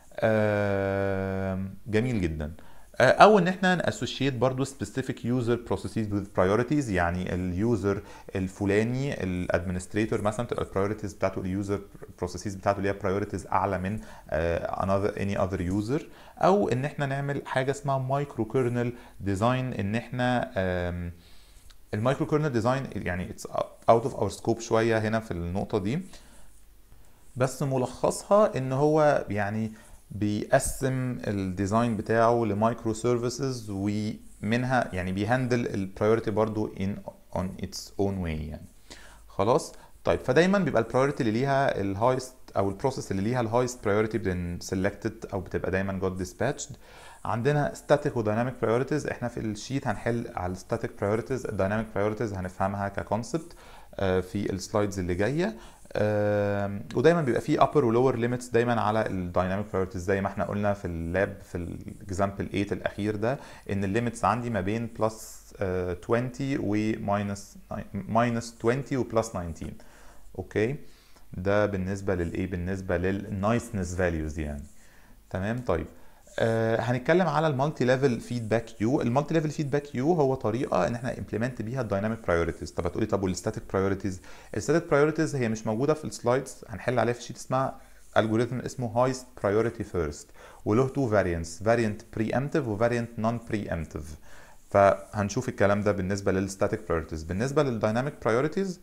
جميل جدا او ان احنا ناسوشيت برضو specific user processes with priorities يعني اليوزر الفلاني الادمنستريتور مثلا تبقى البرايورتيز بتاعته اليوزر بروسيسز بتاعته ليها priorities اعلى من another any other user او ان احنا نعمل حاجه اسمها مايكرو كيرنل ديزاين ان احنا المايكرو كيرنل ديزاين يعني اتس اوت اوف اور سكوب شويه هنا في النقطه دي بس ملخصها ان هو يعني بيقسم الديزاين بتاعه لمايكرو سيرفيسز ومنها يعني بيهندل البرايورتي برضو ان اون اتس اون واي يعني خلاص طيب فدايما بيبقى البرايورتي اللي ليها الهايست او البروسيس اللي ليها الهايست برايورتي بن سيلكتد او بتبقى دايما جوت ديسباتشد عندنا static و dynamic priorities احنا في الشيت هنحل على static priorities dynamic priorities هنفهمها ككونسبت في السلايدز اللي جايه آم، ودايما بيبقى فيه upper و lower limits دايما على الدايناميك priorities زي ما احنا قلنا في اللاب في الاكزامبل 8 الاخير ده ان الليميتس عندي ما بين بلس 20 و ماينس ماينس 20 و بلس 19 اوكي ده بالنسبه للايه بالنسبه للنايسنس فاليوز يعني تمام طيب آه هنتكلم على المالتي ليفل فيدباك كيو المالتي ليفل فيدباك كيو هو طريقه ان احنا امبلمنت بيها الدايناميك برايورتيز طب هتقولي طب والستاتيك برايورتيز الستاتيك برايورتيز هي مش موجوده في السلايدز هنحل عليها في شيت اسمها الجوريثم اسمه هايست برايورتي فيرست وله تو فاريانتس فاريانت بري امتيف وفاريانت نون بري امتيف فهنشوف الكلام ده بالنسبه للستاتيك برايورتيز بالنسبه للدايناميك برايورتيز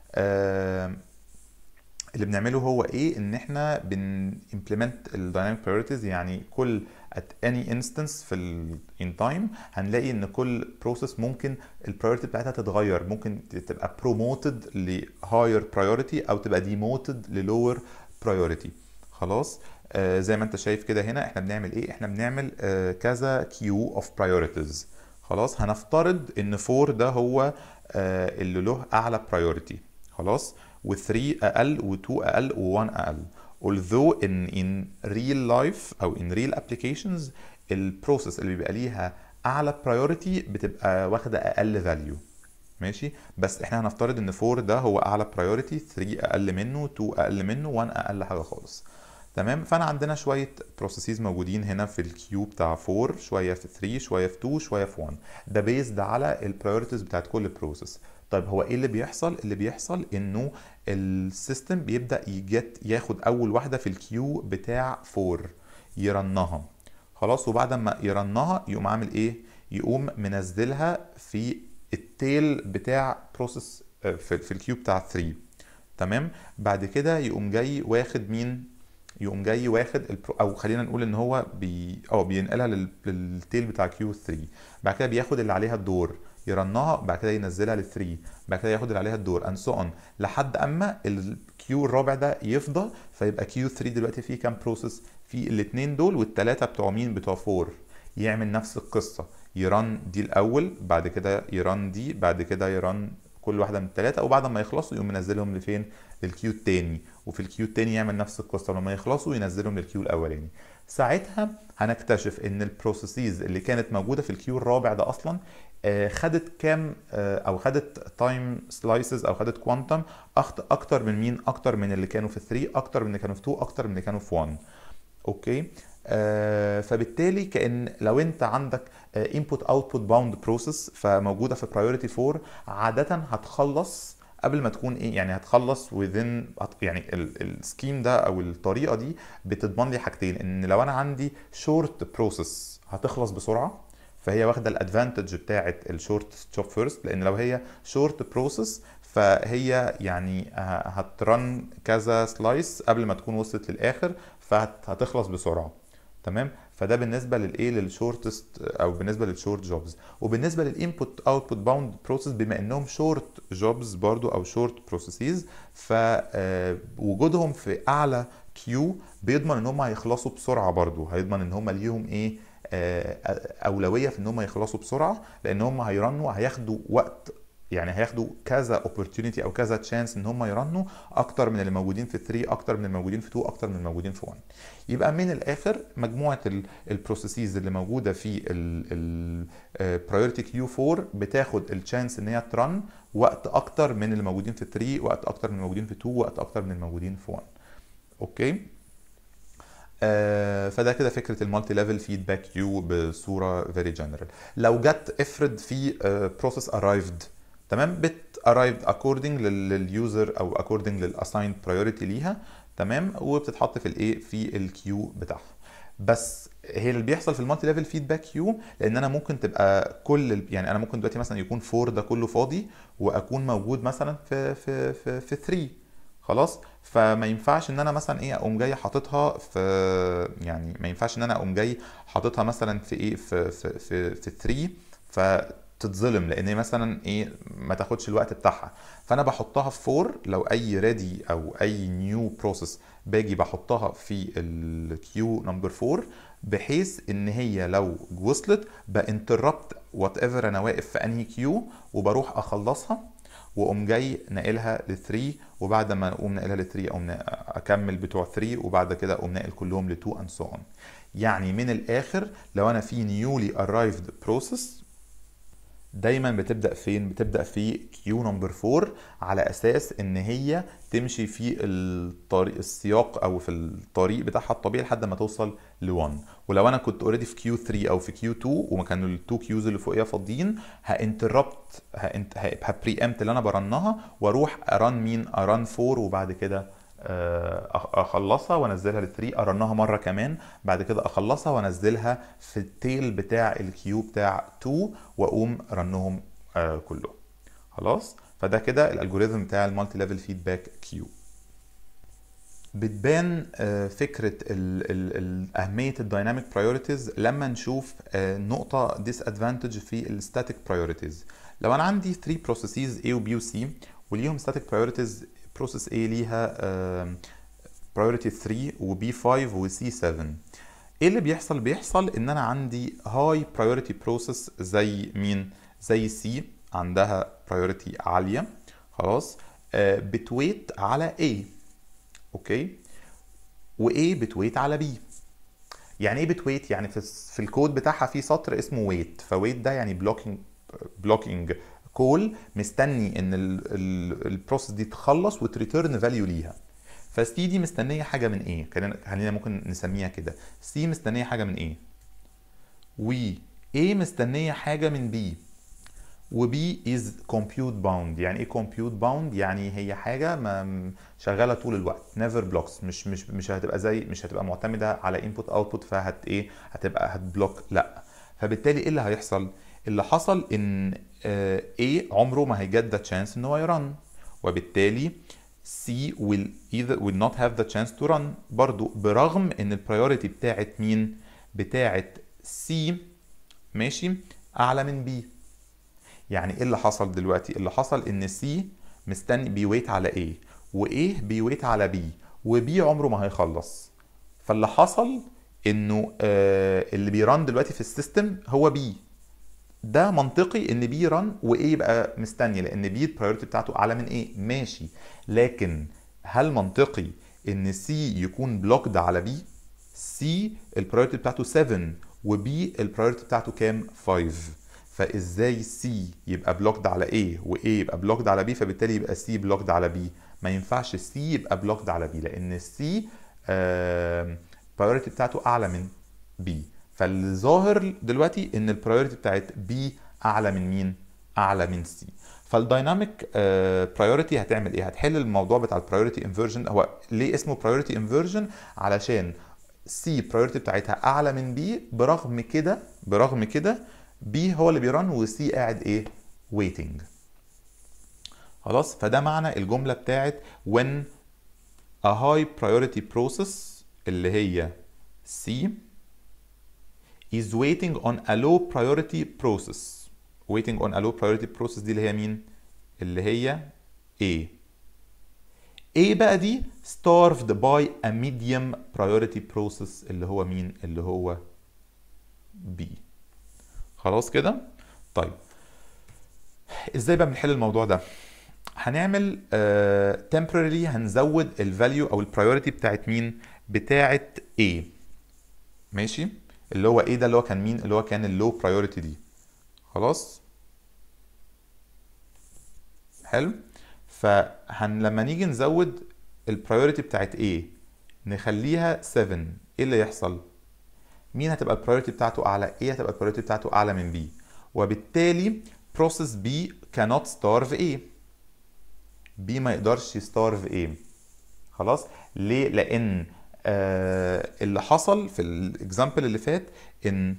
اللي بنعمله هو ايه ان احنا بن implement الدايناميك priorities يعني كل at any instance في ال in time هنلاقي ان كل process ممكن البرايورتي بتاعتها تتغير ممكن تبقى promoted ل higher priority او تبقى demoted ل lower priority خلاص آه زي ما انت شايف كده هنا احنا بنعمل ايه احنا بنعمل آه كذا queue of priorities خلاص هنفترض ان 4 ده هو آه اللي له اعلى priority خلاص و3 اقل و2 اقل و1 اقل although in in real life او in real applications البروسيس اللي بيبقى ليها اعلى priority بتبقى واخده اقل value ماشي بس احنا هنفترض ان 4 ده هو اعلى priority 3 اقل منه 2 اقل منه 1 اقل حاجه خالص تمام فانا عندنا شويه بروسيسز موجودين هنا في الكيو بتاع 4 شويه في 3 شويه في 2 شويه في 1 ده بيزد على البرايورتيز بتاعت كل بروسيس طيب هو ايه اللي بيحصل اللي بيحصل انه السيستم بيبدا يجت ياخد اول واحده في الكيو بتاع 4 يرنها خلاص وبعد ما يرنها يقوم عامل ايه يقوم منزلها في التيل بتاع بروسيس في, في الكيو بتاع 3 تمام بعد كده يقوم جاي واخد مين يقوم جاي واخد البرو او خلينا نقول ان هو بي اه بينقلها لل... للتيل بتاع كيو 3 بعد كده بياخد اللي عليها الدور يرنها بعد كده ينزلها ل 3 بعد كده ياخد اللي عليها الدور اند سو اون لحد اما الكيو الرابع ده يفضى فيبقى كيو 3 دلوقتي فيه كام بروسيس في الاثنين دول والثلاثه بتوع مين بتوع 4 يعمل نفس القصه يرن دي الاول بعد كده يرن دي بعد كده يرن كل واحده من الثلاثه وبعد ما يخلصوا يقوم منزلهم لفين للكيو الثاني وفي الكيو الثاني يعمل نفس القصه ولما يخلصوا ينزلهم للكيو الاولاني ساعتها هنكتشف ان البروسيسز اللي كانت موجوده في الكيو الرابع ده اصلا خدت كام او خدت تايم سلايسز او خدت كوانتم اكتر من مين اكتر من اللي كانوا في 3 اكتر من اللي كانوا في 2 اكتر من اللي كانوا في 1 اوكي آه فبالتالي كان لو انت عندك انبوت اوتبوت باوند بروسيس فموجوده في برايورتي 4 عاده هتخلص قبل ما تكون ايه يعني هتخلص within يعني السكيم ده او الطريقه دي بتضمن لي حاجتين ان لو انا عندي شورت بروسيس هتخلص بسرعه فهي واخده الادفانتج بتاعه الشورت جوب فيرست لان لو هي شورت بروسيس فهي يعني هترن كذا سلايس قبل ما تكون وصلت للاخر فهتخلص بسرعه تمام فده بالنسبه للايه للشورتست او بالنسبه للشورت جوبز وبالنسبه للانبوت اوتبوت باوند بروسيس بما انهم شورت جوبز برضو او شورت بروسيسز فوجودهم في اعلى كيو بيضمن ان هم هيخلصوا بسرعه برضو هيضمن ان هم ليهم ايه اولويه في ان هم يخلصوا بسرعه لان هم هيرنوا هياخدوا وقت يعني هياخدوا كذا اوبورتيونيتي او كذا تشانس ان هم يرنوا اكتر من اللي موجودين في 3 اكتر من الموجودين في 2 اكتر من الموجودين في 1 يبقى من الاخر مجموعه البروسيسز اللي موجوده في البرايورتي كيو 4 بتاخد التشانس ان هي ترن وقت اكتر من اللي موجودين في 3 وقت اكتر من الموجودين في 2 وقت اكتر من الموجودين في 1 اوكي آه فده كده فكره المالتي ليفل فيدباك كيو بصوره فيري جنرال لو جت افرض في بروسيس uh, ارايفد تمام بت arrived according لليوزر او according للاسايند priority ليها تمام وبتتحط في الايه في الكيو بتاعها بس هي اللي بيحصل في المالتي ليفل فيدباك كيو لان انا ممكن تبقى كل يعني انا ممكن دلوقتي مثلا يكون 4 ده كله فاضي واكون موجود مثلا في في في, في 3 خلاص فما ينفعش ان انا مثلا ايه اقوم جاي حاططها في يعني ما ينفعش ان انا اقوم جاي حاططها مثلا في ايه في في في, في 3 ف تتظلم لان مثلا ايه ما تاخدش الوقت بتاعها فانا بحطها في 4 لو اي ريدي او اي نيو بروسيس باجي بحطها في الكيو نمبر 4 بحيث ان هي لو وصلت بانتربت وات ايفر انا واقف في انهي كيو وبروح اخلصها واقوم جاي ناقلها ل 3 وبعد ما اقوم ناقلها ل 3 اقوم اكمل بتوع 3 وبعد كده اقوم ناقل كلهم ل 2 اند سو اون يعني من الاخر لو انا في نيولي ارايفد بروسيس دايما بتبدا فين بتبدا في كيو نمبر 4 على اساس ان هي تمشي في الطريق السياق او في الطريق بتاعها الطبيعي لحد ما توصل ل 1 ولو انا كنت اوريدي في كيو 3 او في كيو 2 وما كانوا التو كيوز اللي فوقيها فاضيين هانتربت هبري امت اللي انا برنها واروح ارن مين ارن 4 وبعد كده اخلصها وانزلها ل 3 ارنها مره كمان بعد كده اخلصها وانزلها في التيل بتاع الكيو بتاع 2 واقوم رنهم كلهم خلاص فده كده الالجوريزم بتاع المالتي ليفل فيدباك كيو بتبان فكرة ال ال ال أهمية الدايناميك برايورتيز لما نشوف نقطة ديس ادفانتج في الستاتيك برايورتيز لو أنا عندي 3 بروسيسز A و B و C وليهم ستاتيك برايورتيز بروسيس A ليها برايورتي 3 و B5 و C7 ايه اللي بيحصل بيحصل ان انا عندي هاي برايورتي بروسيس زي مين زي C عندها برايورتي عاليه خلاص بتويت على A اوكي و A بتويت على B يعني ايه بتويت يعني في, في الكود بتاعها في سطر اسمه ويت فويت ده يعني بلوكينج بلوكينج كول مستني ان البروسيس دي تخلص وتريتيرن فاليو ليها فسي دي مستنيه حاجه من ايه خلينا ممكن نسميها كده سي مستنيه حاجه من ايه و A مستنيه حاجه من B و B is compute bound يعني ايه compute bound يعني هي حاجه ما شغاله طول الوقت never blocks مش مش مش هتبقى زي مش هتبقى معتمده على input output فهت ايه هتبقى هتبلوك لا فبالتالي ايه اللي هيحصل اللي حصل ان A عمره ما هيجت ذا تشانس ان هو يرن وبالتالي C will either will not have the chance to run برضو برغم ان البرايورتي بتاعت مين بتاعت C ماشي اعلى من B يعني ايه اللي حصل دلوقتي اللي حصل ان C مستني بيويت على A و A بيويت على B و B عمره ما هيخلص فاللي حصل انه آه اللي بيرن دلوقتي في السيستم هو B ده منطقي ان بي رن وايه يبقى مستني لان بي البرايورتي بتاعته اعلى من ايه ماشي لكن هل منطقي ان سي يكون بلوكد على بي سي البرايورتي بتاعته 7 وبي البرايورتي بتاعته كام 5 فازاي سي يبقى بلوكد على A واي يبقى بلوكد على بي فبالتالي يبقى سي بلوكد على بي ما ينفعش سي يبقى بلوكد على بي لان السي البرايورتي بتاعته اعلى من بي فالظاهر دلوقتي ان البرايورتي بتاعت بي اعلى من مين اعلى من سي فالدايناميك برايورتي هتعمل ايه هتحل الموضوع بتاع البرايورتي انفرجن هو ليه اسمه برايورتي انفرجن علشان سي برايورتي بتاعتها اعلى من بي برغم كده برغم كده بي هو اللي بيرن وسي قاعد ايه waiting خلاص فده معنى الجمله بتاعت when a high priority process اللي هي C is waiting on a low priority process waiting on a low priority process دي اللي هي مين اللي هي A A بقى دي starved by a medium priority process اللي هو مين اللي هو B خلاص كده طيب ازاي بقى بنحل الموضوع ده هنعمل uh, temporarily هنزود الفاليو او البرايورتي بتاعت مين بتاعت A ماشي اللي هو ايه ده اللي هو كان مين اللي هو كان اللو برايورتي دي خلاص حلو فهن لما نيجي نزود البرايورتي بتاعت ايه نخليها 7 ايه اللي يحصل مين هتبقى البرايورتي بتاعته اعلى ايه هتبقى البرايورتي بتاعته اعلى من بي وبالتالي بروسيس بي cannot starve A بي ما يقدرش يستارف A خلاص ليه لان آه اللي حصل في الاكزامبل اللي فات ان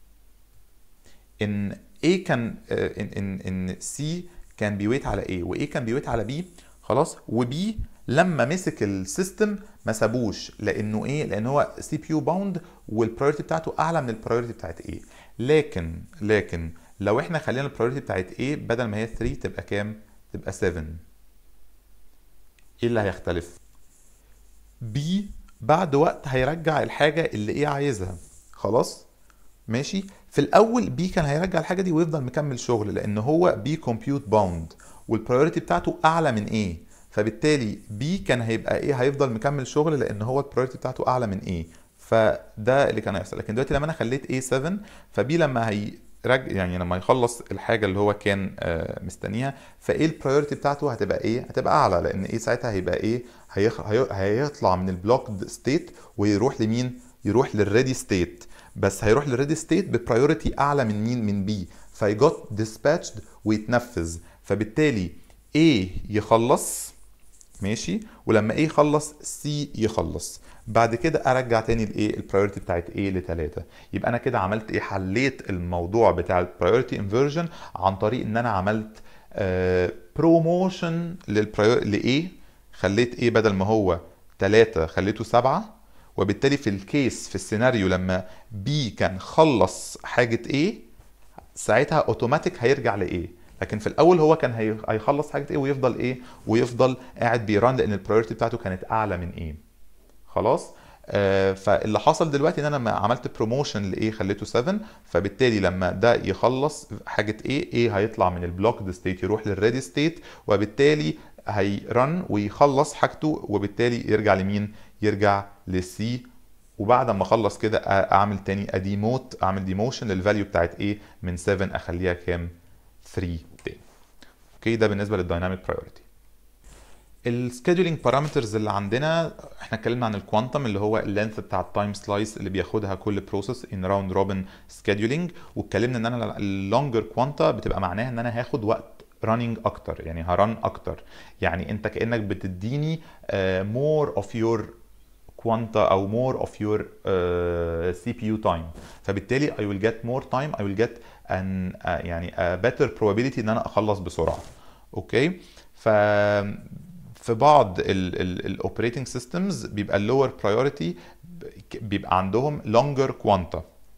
ان A كان آه ان ان ان C كان بيويت على A و A كان بيويت على B خلاص و B لما مسك السيستم ما سابوش لانه ايه لان هو سي بي يو باوند والبرايورتي بتاعته اعلى من البرايورتي بتاعت A لكن لكن لو احنا خلينا البرايورتي بتاعت A بدل ما هي 3 تبقى كام تبقى 7 ايه اللي هيختلف B بعد وقت هيرجع الحاجة اللي ايه عايزها خلاص ماشي في الاول بي كان هيرجع الحاجه دي ويفضل مكمل شغل لان هو بي كومبيوت باوند والبرايورتي بتاعته اعلى من ايه فبالتالي بي كان هيبقى ايه هيفضل مكمل شغل لان هو البرايورتي بتاعته اعلى من ايه فده اللي كان هيحصل لكن دلوقتي لما انا خليت ايه 7 فبي لما هي رج... يعني لما يخلص الحاجه اللي هو كان آه، مستنيها فايه البرايورتي بتاعته هتبقى ايه هتبقى اعلى لان ايه ساعتها هيبقى ايه هيخ... هي... هيطلع من البلوكد ستيت ويروح لمين يروح للريدي ستيت بس هيروح للريدي ستيت ببرايورتي اعلى من مين من بي فيجوت ديسباتشد ويتنفذ فبالتالي A يخلص ماشي ولما A يخلص C يخلص بعد كده ارجع تاني لايه البرايورتي بتاعت A لتلاتة يبقى انا كده عملت ايه حليت الموضوع بتاع البرايورتي انفرجن عن طريق ان انا عملت بروموشن للبرايور ل A خليت A بدل ما هو تلاتة خليته سبعة وبالتالي في الكيس في السيناريو لما B كان خلص حاجة A ساعتها اوتوماتيك هيرجع لايه لكن في الاول هو كان هي- هيخلص حاجه ايه ويفضل ايه ويفضل قاعد بيران لان البرايورتي بتاعته كانت اعلى من ايه خلاص آه فاللي حصل دلوقتي ان انا لما عملت بروموشن لايه خليته 7 فبالتالي لما ده يخلص حاجه ايه ايه هيطلع من البلوكد ستيت يروح للريدي ستيت وبالتالي هيرن ويخلص حاجته وبالتالي يرجع لمين يرجع للسي وبعد ما اخلص كده أ- اعمل تاني اديموت اعمل ديموشن للفاليو بتاعت ايه من 7 اخليها كام 3 تاني اوكي ده بالنسبه للدايناميك برايورتي السكيدولينج بارامترز اللي عندنا احنا اتكلمنا عن الكوانتم اللي هو اللينث بتاع التايم سلايس اللي بياخدها كل بروسيس ان راوند روبن سكيدولينج واتكلمنا ان انا اللونجر كوانتا بتبقى معناها ان انا هاخد وقت راننج اكتر يعني هرن اكتر يعني انت كانك بتديني مور اوف يور كوانتا او more of your uh, CPU time فبالتالي I will get more time I will get an uh, يعني a better probability ان انا اخلص بسرعه اوكي ف في بعض الاوبريتنج سيستمز بيبقى اللور برايورتي بيبقى عندهم longer quanta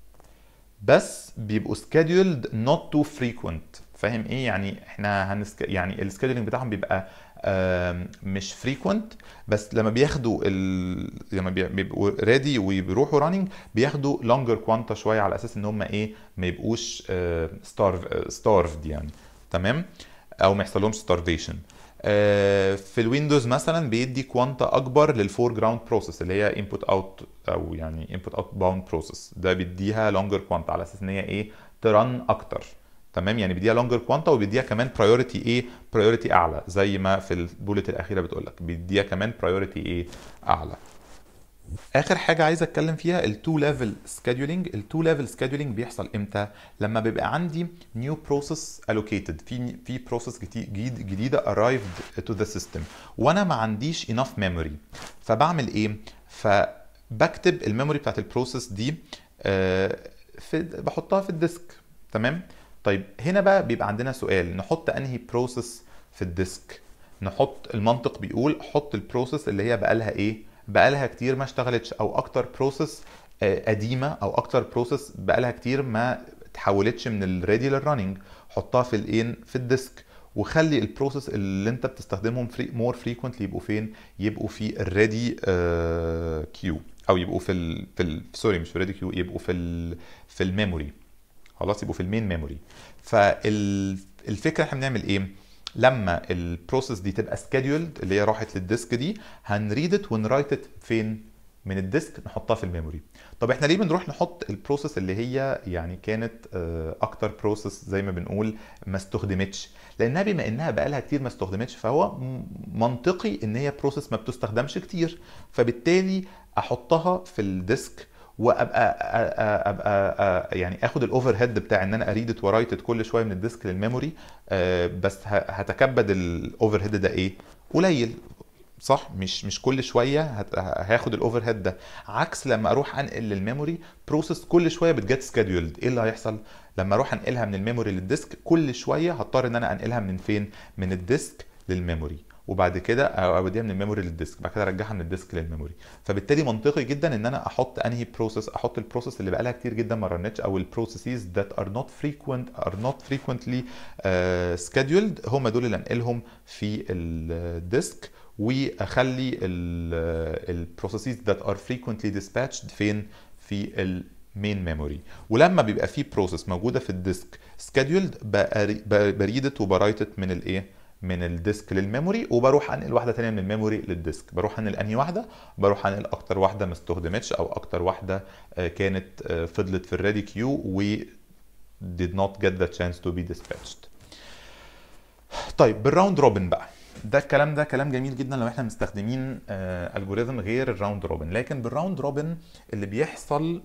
بس بيبقوا scheduled not too frequent فاهم ايه يعني احنا هنسك... يعني السكيدولينج بتاعهم بيبقى آم، مش فريكوينت بس لما بياخدوا ال... لما بي- بيبقوا ريدي وبيروحوا راننج بياخدوا لونجر كوانتا شويه على اساس ان هم ايه ما يبقوش ستارف ستارفد يعني تمام او ما يحصلهمش ستارفيشن في الويندوز مثلا بيدي كوانتا اكبر للفور جراوند بروسيس اللي هي انبوت اوت او يعني انبوت اوت باوند بروسيس ده بيديها لونجر كوانتا على اساس ان هي ايه ترن اكتر تمام يعني بيديها لونجر كوانتا وبيديها كمان برايورتي ايه برايورتي اعلى زي ما في البولت الاخيره بتقول لك بيديها كمان برايورتي ايه اعلى اخر حاجه عايز اتكلم فيها التو ليفل سكادولينج التو ليفل سكادولينج بيحصل امتى لما بيبقى عندي نيو بروسيس الوكيتد في في بروسيس جديد جديده arrived to the system وانا ما عنديش enough memory فبعمل ايه فبكتب الميموري بتاعت البروسيس دي آه، في بحطها في الديسك تمام طيب هنا بقى بيبقى عندنا سؤال نحط انهي بروسيس في الديسك نحط المنطق بيقول حط البروسيس اللي هي بقالها ايه بقالها كتير ما اشتغلتش او اكتر بروسيس قديمه او اكتر بروسيس بقالها كتير ما اتحولتش من الريدي للرننج حطها في الايه في الديسك وخلي البروسيس اللي انت بتستخدمهم فري مور فريكوينتلي يبقوا فين يبقوا في الريدي كيو او يبقوا في ال في ال سوري مش في الريدي كيو يبقوا في ال في الميموري خلاص يبقوا في المين ميموري فالفكره احنا بنعمل ايه لما البروسيس دي تبقى سكيدولد اللي هي راحت للديسك دي هنريدت ونرايتت فين من الديسك نحطها في الميموري طب احنا ليه بنروح نحط البروسيس اللي هي يعني كانت آه، اكتر بروسيس زي ما بنقول ما استخدمتش لانها بما انها بقالها كتير ما استخدمتش فهو م- منطقي ان هي بروسيس ما بتستخدمش كتير فبالتالي احطها في الديسك وابقى أ- أ- ابقى أ- يعني اخد الاوفر هيد بتاع ان انا اريدت ورايتت كل شويه من الديسك للميموري آه، بس ه- هتكبد الاوفر هيد ده ايه قليل صح مش مش كل شويه هت- هاخد الاوفر هيد ده عكس لما اروح انقل للميموري بروسيس كل شويه بتجت سكادولد ايه اللي هيحصل لما اروح انقلها من الميموري للديسك كل شويه هضطر ان انا انقلها من فين من الديسك للميموري وبعد كده اوديها من الميموري للديسك بعد كده ارجعها من الديسك للميموري فبالتالي منطقي جدا ان انا احط انهي بروسيس احط البروسيس اللي بقالها كتير جدا ما رنتش او البروسيسز that are not frequent are not frequently uh, scheduled هم دول اللي انقلهم في الديسك واخلي البروسيسز that are frequently dispatched فين في مين ميموري ولما بيبقى في بروسيس موجوده في الديسك سكادولد بريدت وبرايتت من الايه من الديسك للميموري وبروح انقل واحده ثانيه من الميموري للديسك بروح انقل انهي واحده بروح انقل اكتر واحده ما استخدمتش او اكتر واحده كانت فضلت في الريدي كيو و did not get the chance to be dispatched طيب بالراوند روبن بقى ده الكلام ده كلام جميل جدا لو احنا مستخدمين الجوريزم غير الراوند روبن لكن بالراوند روبن اللي بيحصل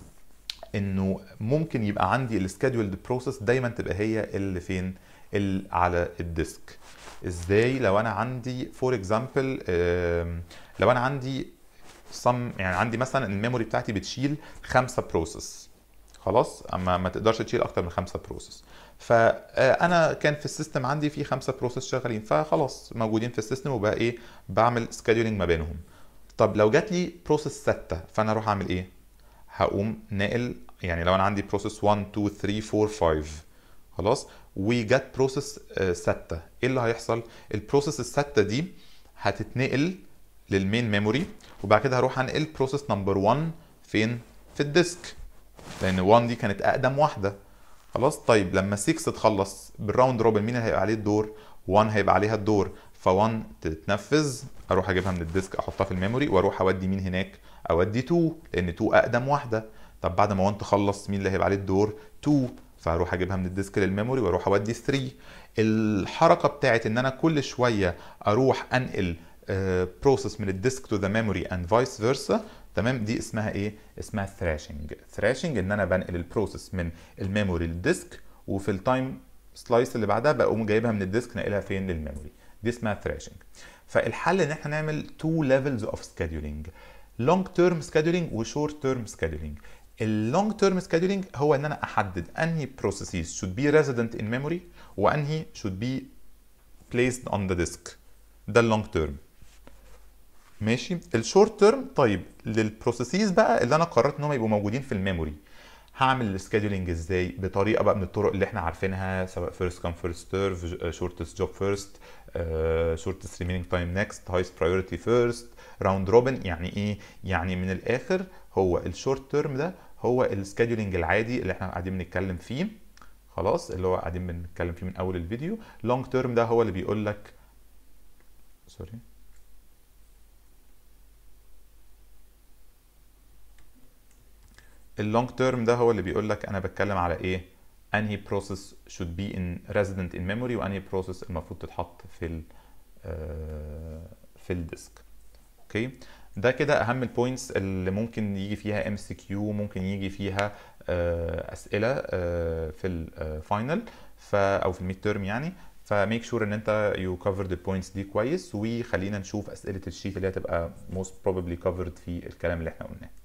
انه ممكن يبقى عندي السكادولد بروسيس دايما تبقى هي اللي فين اللي على الديسك ازاي لو انا عندي فور اكزامبل لو انا عندي صم يعني عندي مثلا الميموري بتاعتي بتشيل خمسه بروسيس خلاص اما ما تقدرش تشيل اكتر من خمسه بروسيس فانا كان في السيستم عندي في خمسه بروسيس شغالين فخلاص موجودين في السيستم وبقى ايه بعمل سكادولينج ما بينهم طب لو جات لي بروسيس سته فانا اروح اعمل ايه هقوم ناقل يعني لو انا عندي بروسيس 1 2 3 4 5 خلاص وجت بروسيس سته ايه اللي هيحصل البروسيس السته دي هتتنقل للمين ميموري وبعد كده هروح انقل بروسيس نمبر 1 فين في الديسك لان 1 دي كانت اقدم واحده خلاص طيب لما 6 تخلص بالراوند روبن مين اللي هيبقى عليه الدور 1 هيبقى عليها الدور ف1 تتنفذ اروح اجيبها من الديسك احطها في الميموري واروح اودي مين هناك اودي 2 لان 2 اقدم واحده طب بعد ما 1 تخلص مين اللي هيبقى عليه الدور 2 فاروح اجيبها من الديسك للميموري واروح اودي 3 الحركه بتاعت ان انا كل شويه اروح انقل بروسيس من الديسك تو ذا ميموري اند فايس فيرسا تمام دي اسمها ايه اسمها ثراشنج ثراشنج ان انا بنقل البروسيس من الميموري للديسك وفي التايم سلايس اللي بعدها بقوم جايبها من الديسك ناقلها فين للميموري دي اسمها ثراشنج فالحل ان احنا نعمل تو ليفلز اوف سكادولينج لونج تيرم سكادولينج وشورت تيرم سكادولينج اللونج تيرم سكادولينج هو ان انا احدد انهي بروسيسز should be resident in memory وانهي should be placed on the disk ده اللونج تيرم ماشي الشورت تيرم طيب للبروسيسز بقى اللي انا قررت ان هم يبقوا موجودين في الميموري هعمل السكادولينج ازاي بطريقه بقى من الطرق اللي احنا عارفينها سواء فيرست كام فيرست سيرف شورتست جوب فيرست شورتست ريمينينج تايم نيكست هايست برايورتي فيرست راوند روبن يعني ايه يعني من الاخر هو الشورت تيرم ده هو السكادولينج العادي اللي احنا قاعدين بنتكلم فيه خلاص اللي هو قاعدين بنتكلم فيه من اول الفيديو لونج تيرم ده هو اللي بيقول لك سوري اللونج تيرم ده هو اللي بيقول لك انا بتكلم على ايه انهي بروسيس should be in resident in memory وانهي بروسيس المفروض تتحط في ال في الديسك اوكي ده كده اهم البوينتس اللي ممكن يجي فيها ام سي كيو ممكن يجي فيها اسئله في الفاينل او في الميد تيرم يعني فميك شور ان انت يو كفرد البوينتس دي كويس وخلينا نشوف اسئله الشيت اللي هتبقى موست بروبلي كفرد في الكلام اللي احنا قلناه